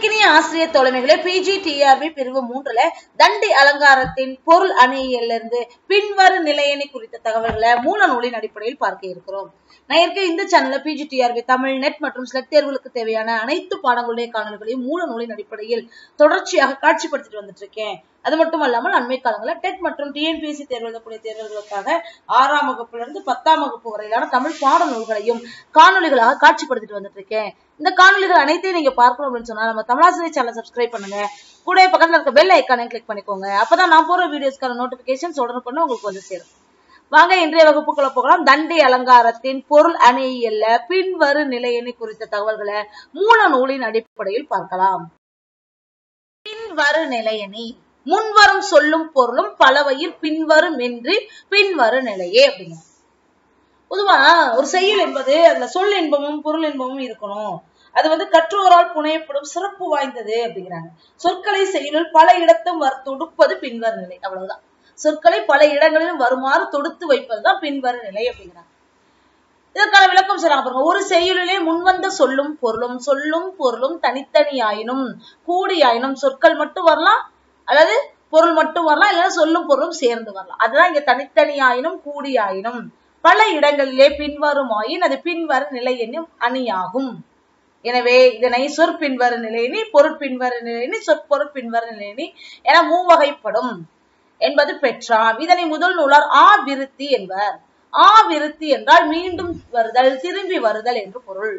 அன்பிற்கினிய ஆசிரியர் தோழமைகளே PG TRP பிரிவு மூன்றுல தண்டி அலங்காரத்தின் பொருள் அணியிலிருந்து பின்வரும் நிலையணி குறித்த தகவல்களை மூல நூலின் அடிப்படையில் பார்க்க இருக்கிறோம் நான் ஏற்கனவே இந்த சேனல்ல பிஜி டிஆர்பி தமிழ் நெட் மற்றும் ஸ்லெட் தேர்வுகளுக்கு தேவையான அனைத்து பாடங்களுடைய காணொலிகளையும் மூல நூலின் அடிப்படையில் தொடர்ச்சியாக காட்சிப்படுத்திட்டு வந்துட்டு இருக்கேன் அது மட்டும் அல்லாமல் அண்மை காலங்களில் டெட் மற்றும் டிஎன்பிஎஸ்சி தேர்வு எழுதக்கூடிய தேர்வுகளுக்காக ஆறாம் வகுப்புல இருந்து பத்தாம் வகுப்பு வரையிலான தமிழ் பாட நூல்களையும் காணொலிகளாக காட்சிப்படுத்திட்டு வந்துட்டு இருக்கேன் இந்த காணொலிகள் அனைத்தையும் நீங்க பார்க்கணும் அப்படின்னு சொன்னா நம்ம தமிழாசிரியர் சேனல் சப்ஸ்கிரைப் பண்ணுங்க கூட பக்கத்துல இருக்க பெல் ஐக்கானையும் கிளிக் பண்ணிக்கோங்க அப்பதான் நான் போற வீடியோஸ்க்கான நோட்டிபிகேஷன்ஸ் உடனுக்குன்னு உங்களுக்கு வந்து சேரும் வாங்க இன்றைய வகுப்புக்குள்ள போகலாம் தண்டி அலங்காரத்தின் பொருள் அணியியல்ல பின்வரு நிலையணி குறித்த தகவல்களை மூல நூலின் அடிப்படையில் பார்க்கலாம் பின்வரு நிலையணி முன்வரும் சொல்லும் பொருளும் பலவையில் பின்வரும் என்று பின்வரு நிலையே அப்படிங்க பொதுவா ஒரு செயல் என்பது அதுல சொல் இன்பமும் பொருள் இன்பமும் இருக்கணும் அது வந்து கற்றோரால் புனையப்படும் சிறப்பு வாய்ந்தது அப்படிங்கிறாங்க சொற்களை செயலில் பல இடத்தும் வர் தொடுப்பது பின்வரு நிலை அவ்வளவுதான் சொற்களை பல இடங்களிலும் வருமாறு தொடுத்து வைப்பதுதான் பின்வரு நிலை அப்படிங்கிறாங்க இதற்கான விளக்கம் சொல்றாங்க பாருங்க ஒரு செய்யுளிலே முன்வந்த சொல்லும் பொருளும் சொல்லும் பொருளும் தனித்தனியாயினும் கூடியாயினும் சொற்கள் மட்டும் வரலாம் அல்லது பொருள் மட்டும் வரலாம் இல்லைன்னா சொல்லும் பொருளும் சேர்ந்து வரலாம் அதுதான் இங்க தனித்தனியாயினும் கூடியாயினும் பல இடங்களிலே பின்வருமாயின் அது பின்வரு நிலை என்னும் அணியாகும் எனவே இதனை சொற்பின்வரு நிலையினி பொருட்பின்வரு நிலையினி சொற்பொருட் பின்வரு நிலையினி என மூவகைப்படும் என்பது பெற்றாம் இதனை முதல் நூலார் ஆ விருத்தி என்பர் ஆ விருத்தி என்றால் மீண்டும் வருதல் திரும்பி வருதல் என்று பொருள்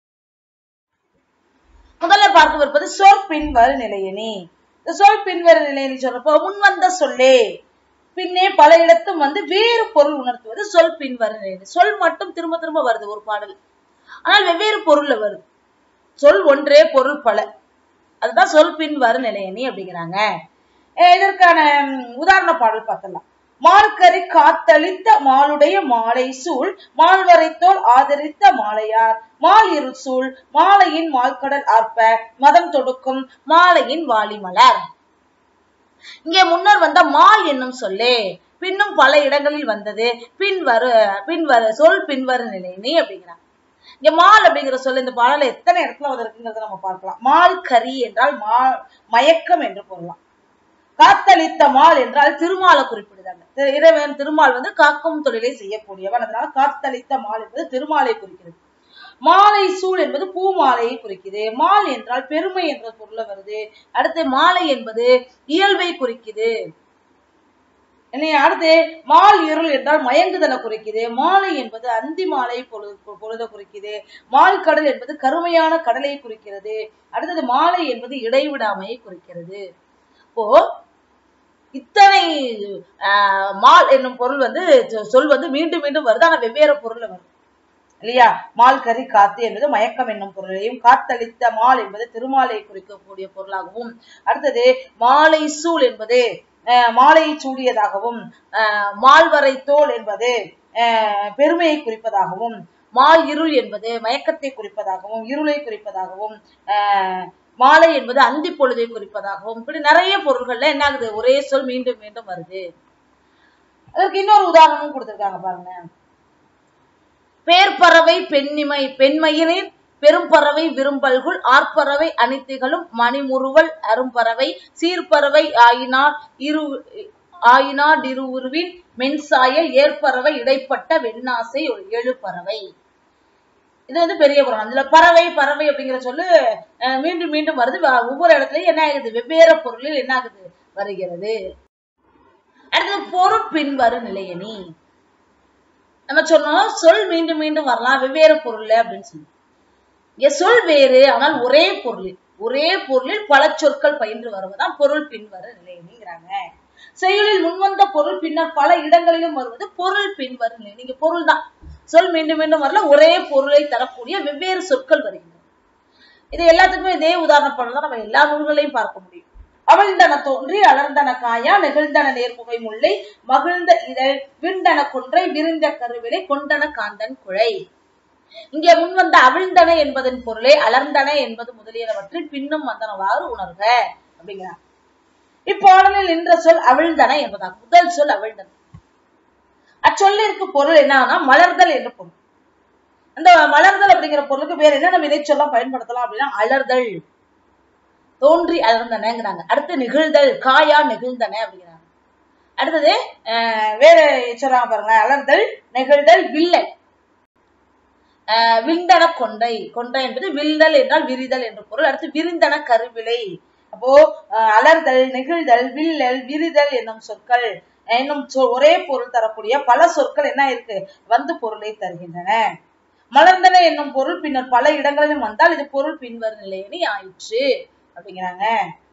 முதல்ல பார்க்கவிருப்பது சொற் பின்வரு நிலையணி இந்த சொல் பின்வரு நிலையணி சொல்றப்போ முன்வந்த சொல்லே பின்னே பல இடத்தும் வந்து வேறு பொருள் உணர்த்துவது சொல் பின்வரு நிலையணி சொல் மட்டும் திரும்ப திரும்ப வருது ஒரு பாடல் ஆனால் வெவ்வேறு பொருள்ல வருது சொல் ஒன்றே பொருள் பல அதுதான் சொல் பின்வரு நிலையணி அப்படிங்கிறாங்க இதற்கான உதாரண பாடல் பார்த்தலாம் மார்க்கரை காத்தளித்த மாலுடைய மாலை சூழ் மால்வரைத்தோல் ஆதரித்த மாலையார் மால் இருள் சூழ் மாலையின் மால்கடல் ஆர்ப்ப மதம் தொடுக்கும் மாலையின் வாலிமலர் இங்கே முன்னர் வந்த மால் என்னும் சொல்லே பின்னும் பல இடங்களில் வந்தது பின்வரு பின்வரு சொல் பின்வரு நிலைனி அப்படிங்கிறாங்க இங்க மால் அப்படிங்கிற சொல் இந்த பாடல எத்தனை இடத்துல வந்திருக்குங்கிறத நம்ம பார்க்கலாம் மால் கரி என்றால் மா மயக்கம் என்று பொருளாம் காத்தளித்த மால் என்றால் திருமாலை குறிப்பிடுதாங்க இறைவன் திருமால் வந்து காக்கும் தொழிலை செய்யக்கூடியவன் அதனால காத்தளித்த மால் என்பது திருமாலை குறிக்கிறது மாலை சூழ் என்பது பூ மாலையை குறிக்குது மால் என்றால் பெருமை என்ற பொருள வருது அடுத்து மாலை என்பது இயல்பை குறிக்குது இல்லையா அடுத்து மால் இருள் என்றால் மயங்குதலை குறிக்குது மாலை என்பது அந்தி மாலை பொழுது பொழுத குறிக்குது மால் கடல் என்பது கருமையான கடலை குறிக்கிறது அடுத்தது மாலை என்பது இடைவிடாமையை குறிக்கிறது இப்போ இத்தனை மால் என்னும் பொருள் வந்து சொல் வந்து மீண்டும் மீண்டும் வருது ஆனா வெவ்வேறு பொருள்ல வருது இல்லையா மால் கறி காத்து என்பது மயக்கம் என்னும் பொருளையும் காத்தளித்த மால் என்பது திருமாலை குறிக்கக்கூடிய பொருளாகவும் அடுத்தது மாலை சூழ் என்பது மாலையை சூடியதாகவும் மால்வரை தோல் என்பது பெருமையை குறிப்பதாகவும் மால் இருள் என்பது மயக்கத்தை குறிப்பதாகவும் இருளை குறிப்பதாகவும் மாலை என்பது அந்தி பொழுதை குறிப்பதாகவும் இப்படி நிறைய பொருள்கள்ல என்ன ஆகுது ஒரே சொல் மீண்டும் மீண்டும் வருது அதற்கு இன்னொரு உதாரணமும் கொடுத்திருக்காங்க பாருங்க பேர்பறவை பெண்ணிமை பெண்மையினின் பெரும்பறவை விரும்பல்குள் ஆர்ப்பறவை அனைத்துகளும் மணிமுறுவல் அரும்பறவை சீர்பறவை ஆயினார் இரு ஆயினார் இருவுருவின் மென்சாயல் ஏற்பறவை இடைப்பட்ட வெண்ணாசை ஒரு எழுப்பறவை இது வந்து பெரிய புராணம் இதுல பறவை பறவை அப்படிங்கிற சொல்லு மீண்டும் மீண்டும் வருது ஒவ்வொரு இடத்துலயும் என்ன ஆகுது வெவ்வேறு பொருளில் என்ன ஆகுது வருகிறது அடுத்தது பொருள் பின்வரு நிலையணி நம்ம சொன்னோம் சொல் மீண்டும் மீண்டும் வரலாம் வெவ்வேறு பொருள் அப்படின்னு சொல்லி இங்க சொல் வேறு ஆனால் ஒரே பொருள் ஒரே பொருளில் பல சொற்கள் பயின்று வருவதுதான் பொருள் பின்வரு நிலையணிங்கிறாங்க செயலில் முன்வந்த பொருள் பின்னர் பல இடங்களிலும் வருவது பொருள் பின்வரு நிலை நீங்க பொருள் தான் சொல் மீண்டும் மீண்டும் வரல ஒரே பொருளை தரக்கூடிய வெவ்வேறு சொற்கள் வருகின்றன இது எல்லாத்துக்குமே இதே உதாரண படம் தான் நம்ம எல்லா நூல்களையும் பார்க்க முடியும் அவழ்ந்தன தோன்றி அலர்ந்தன காயா நெகிழ்ந்தன நேர்முகை முல்லை மகிழ்ந்த இதழ் விண்டன கொன்றை விரிந்த கருவிலை கொண்டன காந்தன் குழை இங்கே முன் வந்த அவிழ்ந்தன என்பதன் பொருளை அலர்ந்தன என்பது முதலியனவற்றில் பின்னும் வந்தனவாறு உணர்க அப்படிங்கிறார் இப்பாடலில் நின்ற சொல் அவிழ்ந்தன என்பதாகும் முதல் சொல் அவிழ்ந்தன அச்சொல்லிற்கு பொருள் என்னன்னா மலர்தல் என்று பொருள் அந்த மலர்தல் அப்படிங்கிற பொருளுக்கு வேற என்னென்ன வினைச்சொல்லாம் பயன்படுத்தலாம் அப்படின்னா அலர்தல் தோன்றி அலர்ந்தனங்கிறாங்க அடுத்து நிகழ்தல் காயா நிகழ்ந்தன அப்படிங்கிறாங்க அடுத்தது அஹ், வேற சொல்றாங்க பாருங்க அலர்தல் நெகிழ்தல் வில்லல் அஹ், விந்தன கொண்டை கொண்டை என்பது வில்தல் என்றால் விரிதல் என்று பொருள் அடுத்து விரிந்தன கருவிலை அப்போ அஹ், அலர்தல் நெகிழ்தல் வில்லல் விரிதல் என்னும் சொற்கள் என்னும் சொ- ஒரே பொருள் தரக்கூடிய பல சொற்கள் என்ன இருக்கு வந்து பொருளை தருகின்றன மலர்ந்தன என்னும் பொருள் பின்னர் பல இடங்களிலும் வந்தால் இது பொருள் பின்வரும் நிலையினி ஆயிற்று அப்படிங்கிறாங்க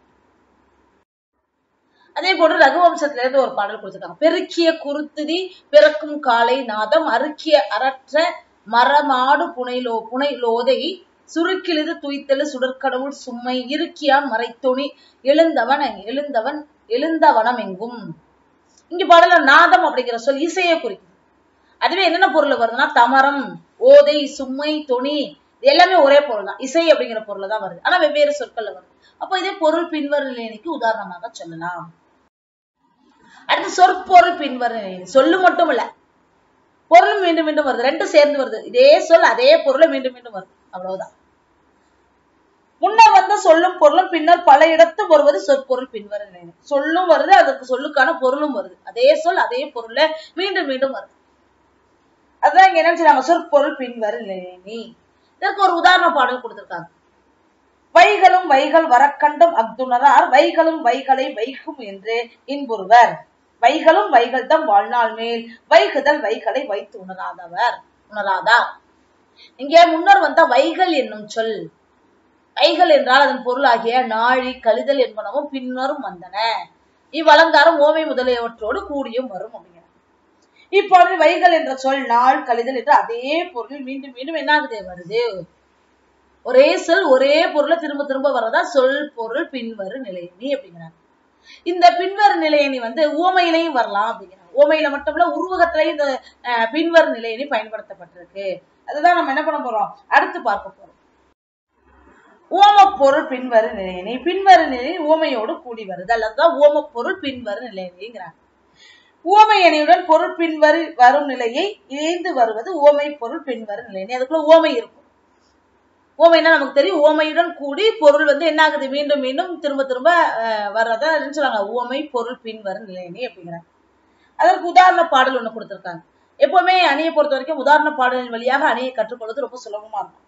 அதே போன்று ரகுவம்சத்துல இருந்து ஒரு பாடல் கொடுத்திருக்காங்க பெருக்கிய குருத்துதி பிறக்கும் காலை நாதம் அறுக்கிய அரற்ற மரமாடு புனைலோ புனைலோதை சுருக்கிலிது துய்த்தலு சுடற்கடவுள் சும்மை இருக்கியான் மறைத்தொணி எழுந்தவன் எழுந்தவன் எழுந்தவனம் எங்கும் இங்க பாடல நாதம் அப்படிங்கிற சொல் இசையை குறிக்குது அதுவே என்னென்ன பொருள் வருதுன்னா தமரம் ஓதை சும்மை தொனி இது எல்லாமே ஒரே பொருள் தான் இசை அப்படிங்கிற பொருள் தான் வருது ஆனா வெவ்வேறு சொற்கள்ல வருது அப்போ இதே பொருள் பின்வரும் நிலைக்கு உதாரணமாக சொல்லலாம் அடுத்து சொற்பொருள் பின்வரும் நிலை சொல்லு மட்டும் இல்ல பொருள் மீண்டும் மீண்டும் வருது ரெண்டும் சேர்ந்து வருது இதே சொல் அதே பொருளை மீண்டும் மீண்டும் வருது அவ்வளவுதான் முன்னர் வந்த சொல்லும் பொருளும் பின்னர் பல இடத்து வருவது சொற்பொருள் பின்வரும் நிலை சொல்லும் வருது அதுக்கு சொல்லுக்கான பொருளும் வருது அதே சொல் அதே பொருள்ல மீண்டும் மீண்டும் வருது அதான் இங்க என்ன செய்றாங்க சொற்பொருள் பின்வரும் நிலை இதற்கு ஒரு உதாரண பாடல் கொடுத்திருக்காங்க வைகளும் வைகள் வரக்கண்டும் அக்துணரார் வைகளும் வைகளை வைக்கும் என்று இன்புறுவர் வைகளும் வைகள் தம் வாழ்நாள் மேல் வைகுதல் வைகளை வைத்து உணராதவர் உணராதார் இங்கே முன்னர் வந்த வைகள் என்னும் சொல் வைகள் என்றால் அதன் பொருளாகிய நாழி கழிதல் என்பனவும் பின்னரும் வந்தன இவ்வலங்காரம் ஓமை முதலியவற்றோடு கூடியும் வரும் அப்படிங்கிற இப்பொழுது வைகள் என்ற சொல் நாள் கழிதல் என்று அதே பொருள் மீண்டும் மீண்டும் என்ன ஆகுது வருது ஒரே சொல் ஒரே பொருளை திரும்ப திரும்ப வரதா சொல் பொருள் பின்வரு நிலையணி அப்படிங்கிறாங்க இந்த பின்வரு நிலையணி வந்து உவமையிலையும் வரலாம் அப்படிங்கிறாங்க உவமையில மட்டும் இல்ல உருவகத்திலையும் இந்த அஹ், பின்வரு நிலையணி பயன்படுத்தப்பட்டிருக்கு அதுதான் நம்ம என்ன பண்ண போறோம் அடுத்து பார்க்க போறோம் ஓமப்பொருள் பின்வரு நிலையணி பின்வரு நிலை உவமையோடு கூடி வருது அல்லதுதான் ஓமப்பொருள் பின்வரு நிலையணிங்கிறாங்க உவமை அணியுடன் பொருள் பின்வரு வரும் நிலையை இணைந்து வருவது உவமை பொருள் பின்வரும் நிலையணி அதுக்குள்ள உவமை இருக்கும் ஓமைன்னா நமக்கு தெரியும் ஓமையுடன் கூடி பொருள் வந்து என்ன ஆகுது மீண்டும் மீண்டும் திரும்ப திரும்ப அஹ், வர்றதா என்ன சொல்றாங்க ஓமை பொருள் பின்வரும் நிலையணி அப்படிங்கிறாங்க அதற்கு உதாரண பாடல் ஒண்ணு கொடுத்திருக்காங்க எப்பவுமே அணியை பொறுத்த வரைக்கும் உதாரண பாடலின் வழியாக அணியை கற்றுக்கொள்வது ரொம்ப சுலபமா இருக்கும்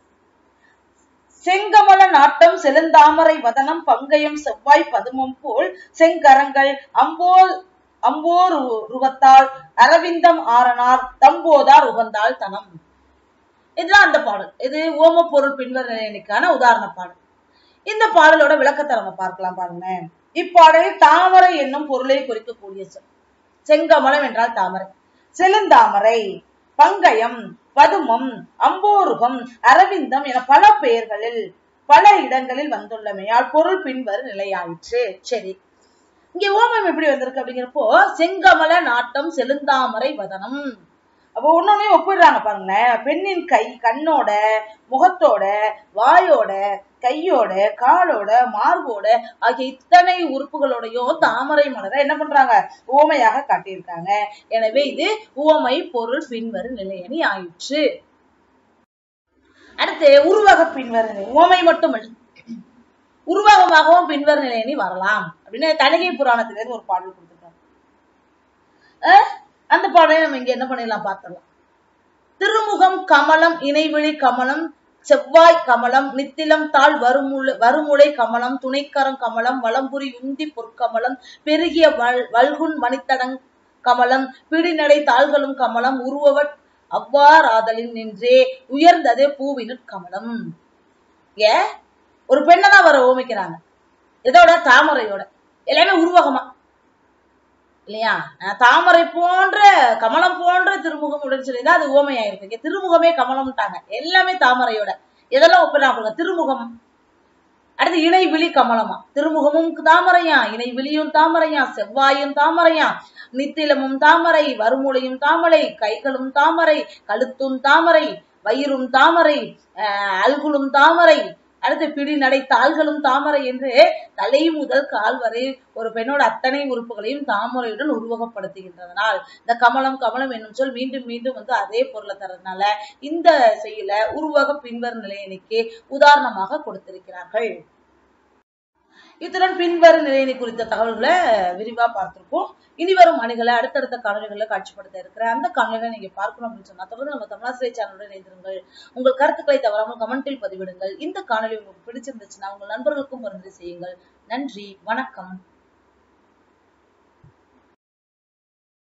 செங்கமல நாட்டம் செழுந்தாமரை வதனம் பங்கயம் செவ்வாய் பதுமம் போல் செங்கரங்கள் அம்போல் அம்போர் ருவத்தால் அரவிந்தம் ஆரனார் தம்போதார் உகந்தாள் தனம் இதுதான் அந்த பாடல் இது ஓம பொருள் பின்வர நிலைக்கான உதாரண பாடல் இந்த பாடலோட விளக்கத்தை நம்ம பார்க்கலாம் பாருங்க இப்பாடலில் தாமரை என்னும் பொருளை குறிக்கக்கூடிய சொல் செங்கமலம் என்றால் தாமரை செழுந்தாமரை பங்கயம் பதுமம் அம்போருகம் அரவிந்தம் என பல பெயர்களில் பல இடங்களில் வந்துள்ளமையால் பொருள் பின்வரும் நிலையாயிற்று சரி இங்க ஓமம் எப்படி வந்திருக்கு அப்படிங்கிறப்போ செங்கமல நாட்டம் செழுந்தாமரை வதனம் அப்போ ஒன்னொன்னே ஒப்பிடுறாங்க பாருங்களேன் பெண்ணின் கை கண்ணோட முகத்தோட வாயோட கையோட காலோட மார்போட ஆகிய இத்தனை உறுப்புகளோடையும் தாமரை மலரை என்ன பண்றாங்க உவமையாக காட்டியிருக்காங்க எனவே இது உவமை பொருள் பின்வரும் நிலையணி ஆயிற்று அடுத்து உருவக பின்வரும் நிலை. உவமை மட்டுமல்ல உருவகமாகவும் பின்வரும் நிலையணி வரலாம் அப்படின்னு தணிகை புராணத்திலிருந்து ஒரு பாடல் கொடுத்துருக்காங்க அஹ் அந்த பாடலை நம்ம இங்க என்ன பண்ணிடலாம் பார்த்துடலாம் திருமுகம் கமலம் இணைவிழி கமலம் செவ்வாய் கமலம் நித்திலம் தாழ் வருமுளை வருமுளை கமலம் துணைக்கரம் கமலம் வலம்புரி உந்தி பொற்கமலம் பெருகிய வல் வல்குன் மணித்தடங் கமலம் பிடிநடை தாள்களும் கமலம் உருவவட் அவ்வாறாதலின் நின்றே உயர்ந்ததே பூவினுட் கமலம் ஏ ஒரு பெண்ணை தான் வர ஓமிக்கிறாங்க இதோட தாமரையோட எல்லாமே உருவகமா இல்லையா அஹ் தாமரை போன்ற கமலம் போன்ற திருமுகம் உடன் சொல்லியிருந்தா அது ஓமையாயிருக்கு இங்க திருமுகமே கமலம்ட்டாங்க எல்லாமே தாமரையோட இதெல்லாம் ஒப்பிடுறாங்க திருமுகம் அடுத்து இணை விழி கமலமா திருமுகமும் தாமரையா இணை விழியும் தாமரையா செவ்வாயும் தாமரையா நித்திலமும் தாமரை வருமுளையும் தாமரை கைகளும் தாமரை கழுத்தும் தாமரை வயிறும் தாமரை அஹ் அல்குலும் தாமரை அடுத்து பிடி நடை தாள்களும் தாமரை என்று தலை முதல் கால் வரை ஒரு பெண்ணோட அத்தனை உறுப்புகளையும் தாமரையுடன் உருவகப்படுத்துகின்றதனால் இந்த கமலம் கமலம் என்னும் சொல் மீண்டும் மீண்டும் வந்து அதே பொருளை தரதுனால இந்த செய்யல உருவக பின்வரும் நிலையணிக்கு உதாரணமாக கொடுத்திருக்கிறார்கள் இத்துடன் பின்வரும் நிலையினை குறித்த தகவல்களை விரிவா பார்த்திருக்கோம் இனி வரும் அணிகளை அடுத்தடுத்த காணொலிகளில் காட்சிப்படுத்த இருக்கிற அந்த காணொலிகளை நீங்க பார்க்கணும் அப்படின்னு சொன்னா தொடர்ந்து நம்ம தமிழாசிரியர் சேனலுடன் இணைந்திருங்கள் உங்கள் கருத்துக்களை தவறாமல் கமெண்டில் பதிவிடுங்கள் இந்த காணொலி உங்களுக்கு பிடிச்சிருந்துச்சுன்னா உங்கள் நண்பர்களுக்கும் மருந்து செய்யுங்கள் நன்றி வணக்கம்